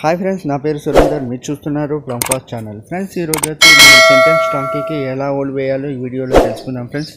hi friends నా పేరు సురేందర్ మీరు చూస్తున్నారు బ్రహ్మకాస్ ఛానల్ ఫ్రెండ్స్ ఈ రోజు వచ్చి మనం సెంటెన్స్ టాంకీకి ఎలా ఓల్డ్ వేయాలో ఈ వీడియోలో తెలుసుకుందాం ఫ్రెండ్స్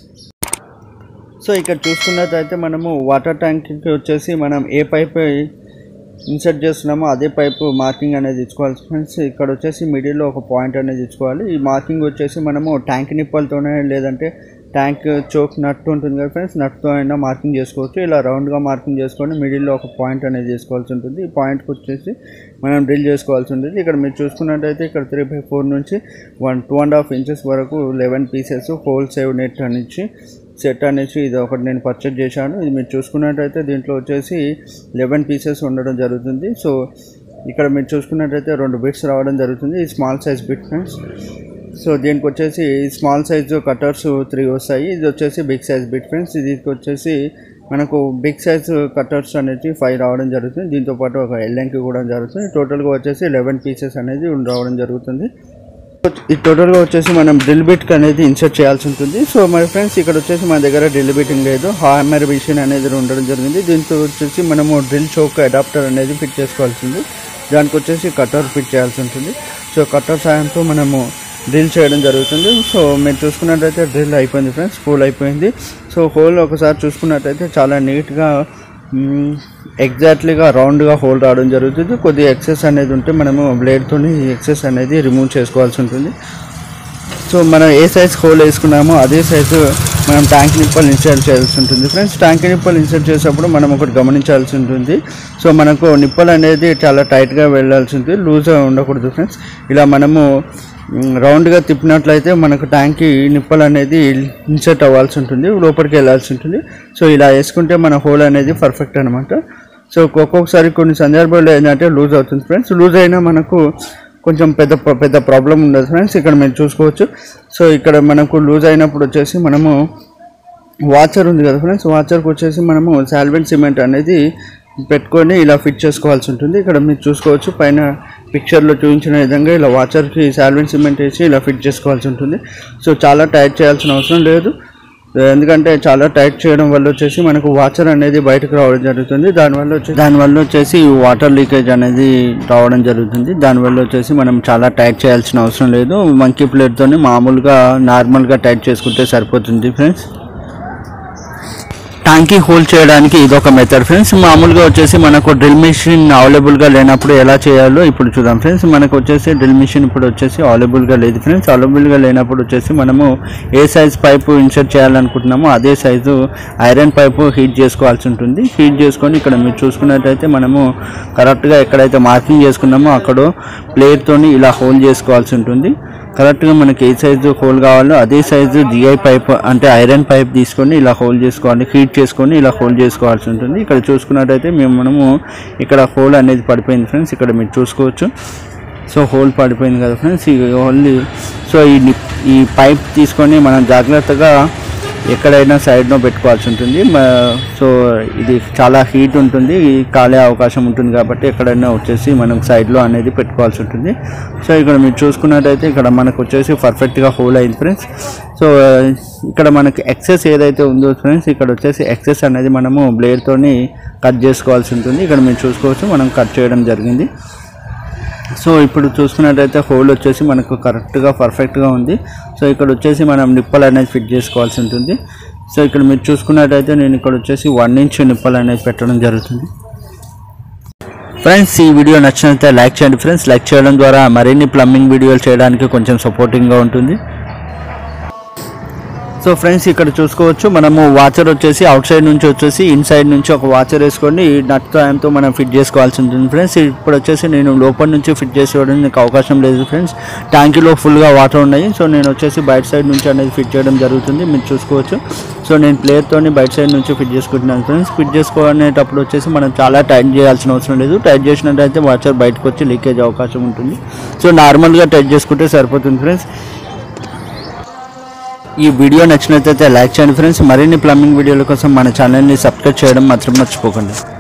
సో ఇక్కడ చూసుకున్నట్టయితే మనము వాటర్ ట్యాంక్కి వచ్చేసి మనం ఏ పైప్ ఇన్సర్ట్ చేస్తున్నామో అదే పైపు మార్కింగ్ అనేది ఇచ్చుకోవాలి ఫ్రెండ్స్ ఇక్కడ వచ్చేసి మిడిల్లో ఒక పాయింట్ అనేది ఇచ్చుకోవాలి ఈ మార్కింగ్ వచ్చేసి మనము ట్యాంక్ నిప్పలతోనే లేదంటే ట్యాంక్ చోక్ నట్ ఉంటుంది కదా ఫ్రెండ్స్ నట్తో అయినా మార్కింగ్ చేసుకోవచ్చు ఇలా రౌండ్గా మార్కింగ్ చేసుకొని మిడిల్లో ఒక పాయింట్ అనేది చేసుకోవాల్సి ఉంటుంది ఈ పాయింట్కి వచ్చేసి మనం డ్రిల్ చేసుకోవాల్సి ఉంటుంది ఇక్కడ మీరు చూసుకున్నట్టయితే ఇక్కడ త్రీ బై ఫోర్ నుంచి one two and half inches వరకు లెవెన్ పీసెస్ హోల్ సేవ్ నెట్ నుంచి సెట్ అనేసి ఇది ఒకటి నేను పర్చేజ్ చేశాను ఇది మీరు చూసుకున్నట్టయితే దీంట్లో వచ్చేసి లెవెన్ పీసెస్ ఉండడం జరుగుతుంది సో ఇక్కడ మీరు చూసుకున్నట్టయితే రెండు బిట్స్ రావడం జరుగుతుంది ఈ small size bit friends so దీనికి వచ్చేసి స్మాల్ సైజ్ కట్టర్స్ త్రీ వస్తాయి ఇది వచ్చేసి బిగ్ సైజ్ బిట్ ఫ్రెండ్స్ దీనికి వచ్చేసి మనకు బిగ్ సైజ్ కట్టర్స్ అనేది ఫైవ్ రావడం జరుగుతుంది దీంతో పాటు ఒక ఎల్ఎంకి కూడా జరుగుతుంది టోటల్గా వచ్చేసి లెవెన్ పీసెస్ అనేది రావడం జరుగుతుంది ఈ టోటల్గా వచ్చేసి మనం డ్రిల్ బిట్ అనేది ఇన్సర్ట్ చేయాల్సి ఉంటుంది సో మరి ఫ్రెండ్స్ ఇక్కడ వచ్చేసి మన దగ్గర డ్రిల్ బిటింగ్ లేదు హామర్ మిషన్ అనేది ఉండడం జరిగింది దీంతో వచ్చేసి మనము డ్రిల్ చౌక్ అడాప్టర్ అనేది ఫిట్ చేసుకోవాల్సింది దానికి వచ్చేసి కటర్ ఫిట్ చేయాల్సి ఉంటుంది సో కటర్ సాయంతో మనము డ్రిల్ చేయడం జరుగుతుంది సో మీరు చూసుకున్నట్టయితే డ్రిల్ అయిపోయింది ఫ్రెండ్స్ ఫుల్ అయిపోయింది సో హోల్ ఒకసారి చూసుకున్నట్టయితే చాలా నీట్గా ఎగ్జాక్ట్లీగా రౌండ్గా హోల్ రావడం జరుగుతుంది కొద్దిగా ఎక్సెస్ అనేది ఉంటే మనము బ్లేడ్తో ఎక్సెస్ అనేది రిమూవ్ చేసుకోవాల్సి ఉంటుంది సో మనం ఏ సైజ్ హోల్ వేసుకున్నామో అదే సైజు మనం ట్యాంక్ నిప్పలు ఇన్సర్ట్ చేయాల్సి ఉంటుంది ఫ్రెండ్స్ ట్యాంక్ నిప్పలు ఇన్సర్ట్ చేసేటప్పుడు మనం ఒకటి గమనించాల్సి ఉంటుంది సో మనకు నిప్పలు అనేది చాలా టైట్గా వెళ్ళాల్సి ఉంటుంది లూజ్గా ఉండకూడదు ఫ్రెండ్స్ ఇలా మనము మ్, రౌండ్గా తిప్పినట్లయితే మనకు ట్యాంక్కి నిప్పలు అనేది ఇన్సర్ట్ అవ్వాల్సి ఉంటుంది లోపలికి వెళ్ళాల్సి ఉంటుంది సో ఇలా వేసుకుంటే మన హోల్ అనేది పర్ఫెక్ట్ అనమాట సో ఒక్కొక్కసారి కొన్ని సందర్భాల్లో ఏంటంటే లూజ్ అవుతుంది ఫ్రెండ్స్ లూజ్ అయినా మనకు కొంచెం పెద్ద పెద్ద ప్రాబ్లం ఉండదు ఫ్రెండ్స్ ఇక్కడ మీరు చూసుకోవచ్చు సో ఇక్కడ మనకు లూజ్ అయినప్పుడు వచ్చేసి మనము వాచర్ ఉంది కదా ఫ్రెండ్స్ వాచర్కి వచ్చేసి మనము సాల్వెంట్ సిమెంట్ అనేది పెట్టుకొని ఇలా ఫిట్ చేసుకోవాల్సి ఉంటుంది ఇక్కడ మీరు చూసుకోవచ్చు పైన పిక్చర్లో చూపించిన విధంగా ఇలా వాచర్కి సాల్వెంట్ సిమెంట్ వేసి ఇలా ఫిట్ చేసుకోవాల్సి ఉంటుంది సో చాలా టైట్ చేయాల్సిన అవసరం లేదు ఎందుకంటే చాలా టైట్ చేయడం వల్ల వచ్చేసి మనకు వాచర్ అనేది బయటకు రావడం జరుగుతుంది దానివల్ల వచ్చేసి దానివల్ల వచ్చేసి వాటర్ లీకేజ్ అనేది రావడం జరుగుతుంది దానివల్ల వచ్చేసి మనం చాలా టైట్ చేయాల్సిన అవసరం లేదు మంకీ ప్లేట్తోని మామూలుగా నార్మల్గా టైట్ చేసుకుంటే సరిపోతుంది ఫ్రెండ్స్ ట్యాంకీ హోల్ చేయడానికి ఇది ఒక మెథడ్ ఫ్రెండ్స్ మామూలుగా వచ్చేసి మనకు డ్రిల్ మిషన్ అవైలబుల్గా లేనప్పుడు ఎలా చేయాలో ఇప్పుడు చూద్దాం ఫ్రెండ్స్ మనకు వచ్చేసి డ్రిల్ మిషన్ ఇప్పుడు వచ్చేసి అవైలబుల్గా లేదు ఫ్రెండ్స్ అవైలబుల్గా లేనప్పుడు వచ్చేసి మనము ఏ సైజ్ పైపు ఇన్సర్ట్ చేయాలనుకుంటున్నామో అదే సైజు ఐరన్ పైపు హీట్ చేసుకోవాల్సి ఉంటుంది హీట్ చేసుకొని ఇక్కడ మీరు చూసుకున్నట్టయితే మనము కరెక్ట్గా ఎక్కడైతే మార్కింగ్ చేసుకున్నామో అక్కడ ప్లేట్తోని ఇలా హోల్ చేసుకోవాల్సి ఉంటుంది కరెక్ట్గా మనకి ఏ సైజు హోల్ కావాలో అదే సైజు జిఐ పైప్ అంటే ఐరన్ పైప్ తీసుకొని ఇలా హోల్ చేసుకోవాలి హీట్ చేసుకొని ఇలా హోల్ చేసుకోవాల్సి ఉంటుంది ఇక్కడ చూసుకున్నట్టయితే మేము మనము ఇక్కడ హోల్ అనేది పడిపోయింది ఫ్రెండ్స్ ఇక్కడ మీరు చూసుకోవచ్చు సో హోల్ పడిపోయింది కదా ఫ్రెండ్స్ ఈ ఓన్లీ సో ఈ ని- ఈ పైప్ తీసుకొని మనం జాగ్రత్తగా ఎక్కడైనా సైడ్లో పెట్టుకోవాల్సి ఉంటుంది మ- సో ఇది చాలా హీట్ ఉంటుంది ఈ కాలే అవకాశం ఉంటుంది కాబట్టి ఎక్కడైనా వచ్చేసి మనం సైడ్లో అనేది పెట్టుకోవాల్సి ఉంటుంది సో ఇక్కడ మీరు చూసుకున్నట్టయితే ఇక్కడ మనకు వచ్చేసి పర్ఫెక్ట్గా హోల్ అయింది ఫ్రెండ్స్ సో ఇక్కడ మనకి ఎక్సెస్ ఏదైతే ఉందో ఫ్రెండ్స్ ఇక్కడ వచ్చేసి ఎక్సెస్ అనేది మనము బ్లేడ్తోని కట్ చేసుకోవాల్సి ఉంటుంది ఇక్కడ మీరు చూసుకోవచ్చు మనం కట్ చేయడం జరిగింది సో ఇప్పుడు చూసుకున్నట్టయితే హోల్ వచ్చేసి మనకు కరెక్ట్గా పర్ఫెక్ట్గా ఉంది సో ఇక్కడ వచ్చేసి మనం నిప్పలు అనేది ఫిట్ చేసుకోవాల్సి ఉంటుంది సో ఇక్కడ మీరు చూసుకున్నట్టయితే నేను ఇక్కడ వచ్చేసి వన్ ఇంచ్ నిప్పలు అనేది పెట్టడం జరుగుతుంది ఫ్రెండ్స్ ఈ వీడియో నచ్చినట్లయితే లైక్ చేయండి ఫ్రెండ్స్ లైక్ చేయడం ద్వారా మరిన్ని ప్లంబింగ్ వీడియోలు చేయడానికి కొంచెం సపోర్టింగ్గా ఉంటుంది సో ఫ్రెండ్స్ ఇక్కడ చూసుకోవచ్చు మనము వాచర్ వచ్చేసి అవుట్ సైడ్ నుంచి వచ్చేసి ఇన్ సైడ్ నుంచి ఒక వాచర్ వేసుకొని నట్ సాయంతో మనం ఫిట్ చేసుకోవాల్సి ఉంటుంది ఫ్రెండ్స్ ఇప్పుడు వచ్చేసి నేను లోపల నుంచి ఫిట్ చేసేయడం నాకు అవకాశం లేదు ఫ్రెండ్స్ ట్యాంకీలో ఫుల్గా వాటర్ ఉన్నాయి సో నేను వచ్చేసి బయట సైడ్ నుంచి అనేది ఫిట్ చేయడం జరుగుతుంది మీరు చూసుకోవచ్చు సో నేను ప్లేయర్తోని బయట సైడ్ నుంచి ఫిట్ చేసుకుంటున్నాను ఫ్రెండ్స్ ఫిట్ చేసుకునేటప్పుడు వచ్చేసి మనం చాలా టైట్ చేయాల్సిన అవసరం లేదు టైట్ చేసినట్టయితే వాచర్ బయటకు వచ్చి లీకేజ్ అవకాశం ఉంటుంది సో నార్మల్గా టైట్ చేసుకుంటే సరిపోతుంది ఫ్రెండ్స్ ఈ వీడియో నచ్చినట్లయితే లైక్ చేయండి ఫ్రెండ్స్ మరిన్ని ప్లంబింగ్ వీడియోల కోసం మన ఛానల్ని సబ్స్క్రైబ్ చేయడం మాత్రం మర్చిపోకండి